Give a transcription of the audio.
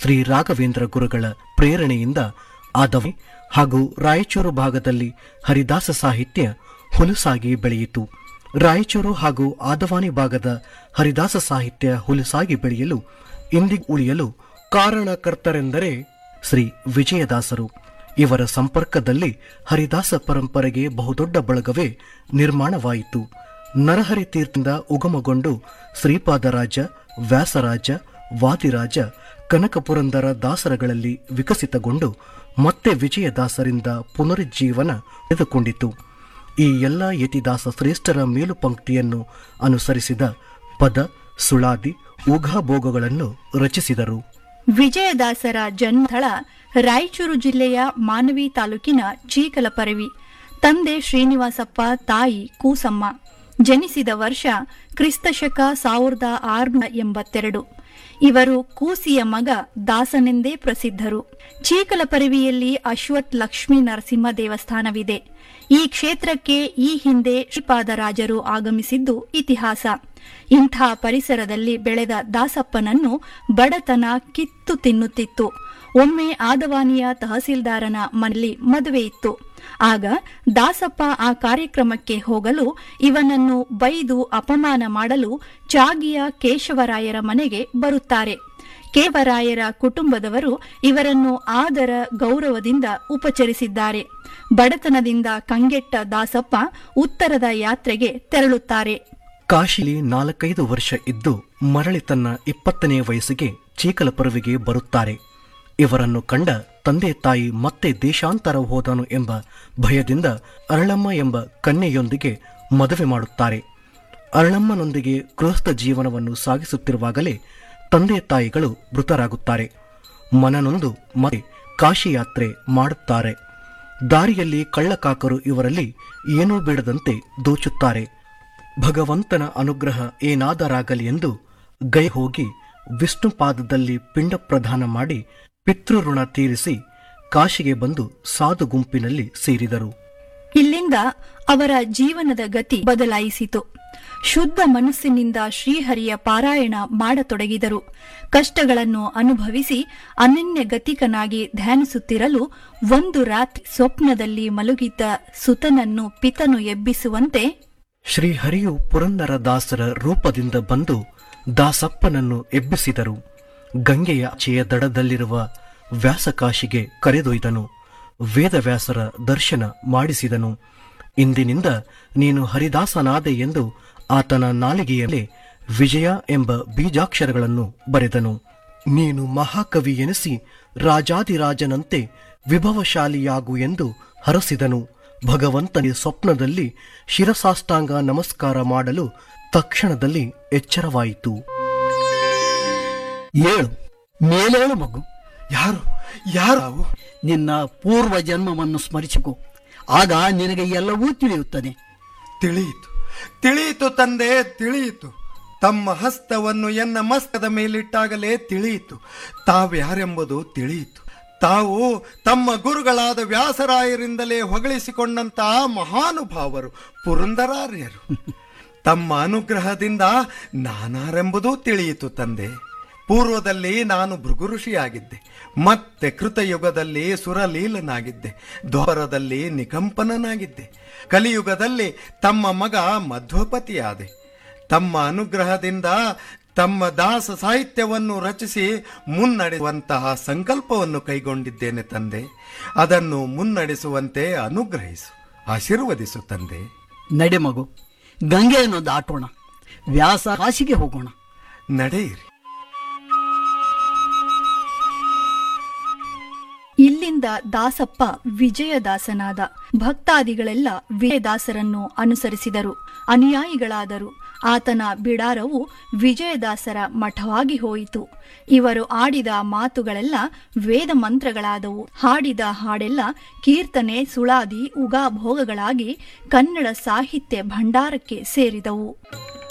ಶ್ರೀ ರಾಘವೇಂದ್ರ ಗುರುಗಳ ಪ್ರೇರಣೆಯಿಂದ ಆದವೆ ಹಾಗೂ ರಾಯಚೂರು ಭಾಗದಲ್ಲಿ ಹರಿದಾಸ ಸಾಹಿತ್ಯ ಹುಲುಸಾಗಿ ಬೆಳೆಯಿತು ರಾಯಚೂರು ಹಾಗೂ ಆದವಾನಿ ಭಾಗದ ಹರಿದಾಸ ಸಾಹಿತ್ಯ ಹುಲುಸಾಗಿ ಬೆಳೆಯಲು ಇಂದಿಗೆ ಉಳಿಯಲು ಕಾರಣಕರ್ತರೆಂದರೆ ಶ್ರೀ ವಿಜಯದಾಸರು ಇವರ ಸಂಪರ್ಕದಲ್ಲಿ ಹರಿದಾಸ ಪರಂಪರೆಗೆ ಬಹುದೊಡ್ಡ ಬಳಗವೇ ನಿರ್ಮಾಣವಾಯಿತು ನರಹರಿ ತೀರ್ಥದಿಂದ ಉಗಮಗೊಂಡು ಶ್ರೀಪಾದರಾಜ ವ್ಯಾಸರಾಜ ವಾದಿರಾಜ ಕನಕಪುರಂದರ ದಾಸರಗಳಲ್ಲಿ ವಿಕಸಿತಗೊಂಡು ಮತ್ತೆ ವಿಜಯದಾಸರಿಂದ ಪುನರುಜ್ಜೀವನ ಪಡೆದುಕೊಂಡಿತು ಈ ಎಲ್ಲ ಯತಿದಾಸ ಶ್ರೇಷ್ಠರ ಮೇಲುಪಂಕ್ತಿಯನ್ನು ಅನುಸರಿಸಿದ ಪದ ಸುಳಾದಿ ಊಘಾಭೋಗಗಳನ್ನು ರಚಿಸಿದರು ವಿಜಯದಾಸರ ಜನ್ಮಸ್ಥಳ ರಾಯಚೂರು ಜಿಲ್ಲೆಯ ಮಾನವಿ ತಾಲೂಕಿನ ಚೀಕಲಪರವಿ ತಂದೆ ಶ್ರೀನಿವಾಸಪ್ಪ ತಾಯಿ ಕೂಸಮ್ಮ ಜನಿಸಿದ ವರ್ಷ ಕ್ರಿಸ್ತಶಕ ಸಾವಿರದ ಆರುನೂರ ಎಂಬತ್ತೆರಡು ಇವರು ಕೂಸಿಯ ಮಗ ದಾಸನೆಂದೇ ಪ್ರಸಿದ್ಧರು ಚೀಕಲಪರವಿಯಲ್ಲಿ ಅಶ್ವಥ್ ಲಕ್ಷ್ಮೀ ನರಸಿಂಹ ದೇವಸ್ಥಾನವಿದೆ ಈ ಕ್ಷೇತ್ರಕ್ಕೆ ಈ ಹಿಂದೆ ಶ್ರೀಪಾದರಾಜರು ಆಗಮಿಸಿದ್ದು ಇತಿಹಾಸ ಇಂಥ ಪರಿಸರದಲ್ಲಿ ಬೆಳೆದ ದಾಸಪ್ಪನನ್ನು ಬಡತನ ಕಿತ್ತು ತಿನ್ನುತ್ತಿತ್ತು ಒಮ್ಮೆ ಆದವಾನಿಯ ತಹಸೀಲ್ದಾರನ ಮನೆಯಲ್ಲಿ ಮದುವೆ ಇತ್ತು ಆಗ ದಾಸಪ್ಪ ಆ ಕಾರ್ಯಕ್ರಮಕ್ಕೆ ಹೋಗಲು ಇವನನ್ನು ಬೈದು ಅಪಮಾನ ಮಾಡಲು ಚಾಗಿಯ ಕೇಶವರಾಯರ ಮನೆಗೆ ಬರುತ್ತಾರೆ ಕೇವರಾಯರ ಕುಟುಂಬದವರು ಇವರನ್ನು ಆದರ ಗೌರವದಿಂದ ಉಪಚರಿಸಿದ್ದಾರೆ ಬಡತನದಿಂದ ಕಂಗೆಟ್ಟ ದಾಸಪ್ಪ ಉತ್ತರದ ಯಾತ್ರೆಗೆ ತೆರಳುತ್ತಾರೆ ಕಾಶಿಲಿ ನಾಲ್ಕೈದು ವರ್ಷ ಇದ್ದು ಮರಳಿ ತನ್ನ ಇಪ್ಪತ್ತನೇ ವಯಸ್ಸಿಗೆ ಚೀಕಲಪರುವಿಗೆ ಬರುತ್ತಾರೆ ಇವರನ್ನು ಕಂಡ ತಂದೆ ತಾಯಿ ಮತ್ತೆ ದೇಶಾಂತರ ಹೋದನು ಎಂಬ ಭಯದಿಂದ ಅರಳಮ್ಮ ಎಂಬ ಕನ್ಯೆಯೊಂದಿಗೆ ಮದುವೆ ಮಾಡುತ್ತಾರೆ ಅರಳಮ್ಮನೊಂದಿಗೆ ಗೃಹಸ್ಥ ಜೀವನವನ್ನು ಸಾಗಿಸುತ್ತಿರುವಾಗಲೇ ತಂದೆ ತಾಯಿಗಳು ಮೃತರಾಗುತ್ತಾರೆ ಮನನೊಂದು ಮತ್ತೆ ಕಾಶಿ ಯಾತ್ರೆ ಮಾಡುತ್ತಾರೆ ದಾರಿಯಲ್ಲಿ ಕಳ್ಳಕಾಕರು ಇವರಲ್ಲಿ ಏನೂ ಬೇಡದಂತೆ ದೋಚುತ್ತಾರೆ ಭಗವಂತನ ಅನುಗ್ರಹ ಏನಾದರಾಗಲಿ ಎಂದು ಗೈ ಹೋಗಿ ವಿಷ್ಣು ಪಾದದಲ್ಲಿ ಪಿಂಡ ಪ್ರದಾನ ಮಾಡಿ ಪಿತೃಋಣ ತೀರಿಸಿ ಕಾಶಿಗೆ ಬಂದು ಸಾಧು ಗುಂಪಿನಲ್ಲಿ ಸೇರಿದರು ಇಲ್ಲಿಂದ ಅವರ ಜೀವನದ ಗತಿ ಬದಲಾಯಿಸಿತು ಶುದ್ಧ ಮನಸ್ಸಿನಿಂದ ಶ್ರೀಹರಿಯ ಪಾರಾಯಣ ಮಾಡತೊಡಗಿದರು ಕಷ್ಟಗಳನ್ನು ಅನುಭವಿಸಿ ಅನನ್ಯ ಗತಿಕನಾಗಿ ಧ್ಯಾನಿಸುತ್ತಿರಲು ಒಂದು ರಾತ್ರಿ ಸ್ವಪ್ನದಲ್ಲಿ ಮಲಗಿದ್ದ ಸುತನನ್ನು ಪಿತನು ಎಬ್ಬಿಸುವಂತೆ ಶ್ರೀಹರಿಯು ಪುರಂದರ ದಾಸರ ರೂಪದಿಂದ ಬಂದು ದಾಸಪ್ಪನನ್ನು ಎಬ್ಬಿಸಿದರು ಗಂಗೆಯ ಆಚೆಯ ದಡದಲ್ಲಿರುವ ವ್ಯಾಸಕಾಶಿಗೆ ಕರೆದೊಯ್ದನು ವೇದವ್ಯಾಸರ ದರ್ಶನ ಮಾಡಿಸಿದನು ಇಂದಿನಿಂದ ನೀನು ಹರಿದಾಸನಾದೆ ಎಂದು ಆತನ ನಾಲಿಗೆಯಲ್ಲೇ ವಿಜಯ ಎಂಬ ಬೀಜಾಕ್ಷರಗಳನ್ನು ಬರೆದನು ನೀನು ಮಹಾಕವಿ ಎನಿಸಿ ರಾಜಾದಿರಾಜನಂತೆ ವಿಭವಶಾಲಿಯಾಗು ಎಂದು ಹರಸಿದನು ಭಗವಂತನ ಸ್ವಪ್ನದಲ್ಲಿ ಶಿರಸಾಷ್ಟಾಂಗ ನಮಸ್ಕಾರ ಮಾಡಲು ತಕ್ಷಣದಲ್ಲಿ ಎಚ್ಚರವಾಯಿತು ಏಳು ಮೇಲೇಳು ಮಗು ಯಾರು ಯಾರು ನಾವು ನಿನ್ನ ಪೂರ್ವ ಜನ್ಮವನ್ನು ಸ್ಮರಿಸಿಕೊ ಆಗ ನಿನಗೆ ಎಲ್ಲವೂ ತಿಳಿಯುತ್ತದೆ ತಿಳಿಯಿತು ತಿಳಿಯಿತು ತಂದೆ ತಿಳಿಯಿತು ತಮ್ಮ ಹಸ್ತವನ್ನು ಎನ್ನ ಮಸ್ತದ ಮೇಲಿಟ್ಟಾಗಲೇ ತಿಳಿಯಿತು ತಾವ್ಯಾರೆಂಬುದು ತಿಳಿಯಿತು ತಾವು ತಮ್ಮ ಗುರುಗಳಾದ ವ್ಯಾಸರಾಯರಿಂದಲೇ ಹೊಗಳಿಸಿಕೊಂಡಂತಹ ಮಹಾನುಭಾವರು ಪುರಂದರಾರ್ಯರು ತಮ್ಮ ಅನುಗ್ರಹದಿಂದ ನಾನಾರೆಂಬುದೂ ತಿಳಿಯಿತು ತಂದೆ ಪೂರ್ವದಲ್ಲಿ ನಾನು ಭೃಗು ಋಷಿಯಾಗಿದ್ದೆ ಮತ್ತೆ ಕೃತಯುಗದಲ್ಲಿ ಸುರಲೀಲನಾಗಿದ್ದೆ ದ್ವಾಪರದಲ್ಲಿ ನಿಕಂಪನನಾಗಿದ್ದೆ ಕಲಿಯುಗದಲ್ಲಿ ತಮ್ಮ ಮಗ ಮಧ್ವಪತಿಯಾದೆ ತಮ್ಮ ಅನುಗ್ರಹದಿಂದ ತಮ್ಮ ದಾಸ ಸಾಹಿತ್ಯವನ್ನು ರಚಿಸಿ ಮುನ್ನಡೆಸುವಂತಹ ಸಂಕಲ್ಪವನ್ನು ಕೈಗೊಂಡಿದ್ದೇನೆ ತಂದೆ ಅದನ್ನು ಮುನ್ನಡೆಸುವಂತೆ ಅನುಗ್ರಹಿಸು ಆಶೀರ್ವದಿಸು ತಂದೆ ನಡೆ ಮಗು ಗಂಗೆಯನ್ನು ದಾಟೋಣ ವ್ಯಾಸ ಕಾಶಿಗೆ ಹೋಗೋಣ ನಡೆಯಿರಿ ಇಲ್ಲಿಂದ ದಾಸಪ್ಪ ವಿಜಯದಾಸನಾದ ಭಕ್ತಾದಿಗಳೆಲ್ಲ ವಿಜಯದಾಸರನ್ನು ಅನುಸರಿಸಿದರು ಅನುಯಾಯಿಗಳಾದರು ಆತನ ಬಿಡಾರವು ವಿಜಯದಾಸರ ಮಠವಾಗಿ ಹೋಯಿತು ಇವರು ಆಡಿದ ಮಾತುಗಳೆಲ್ಲ ವೇದ ಮಂತ್ರಗಳಾದವು ಹಾಡಿದ ಹಾಡೆಲ್ಲ ಕೀರ್ತನೆ ಸುಳಾದಿ ಉಗಾಭೋಗಗಳಾಗಿ ಕನ್ನಡ ಸಾಹಿತ್ಯ ಭಂಡಾರಕ್ಕೆ ಸೇರಿದವು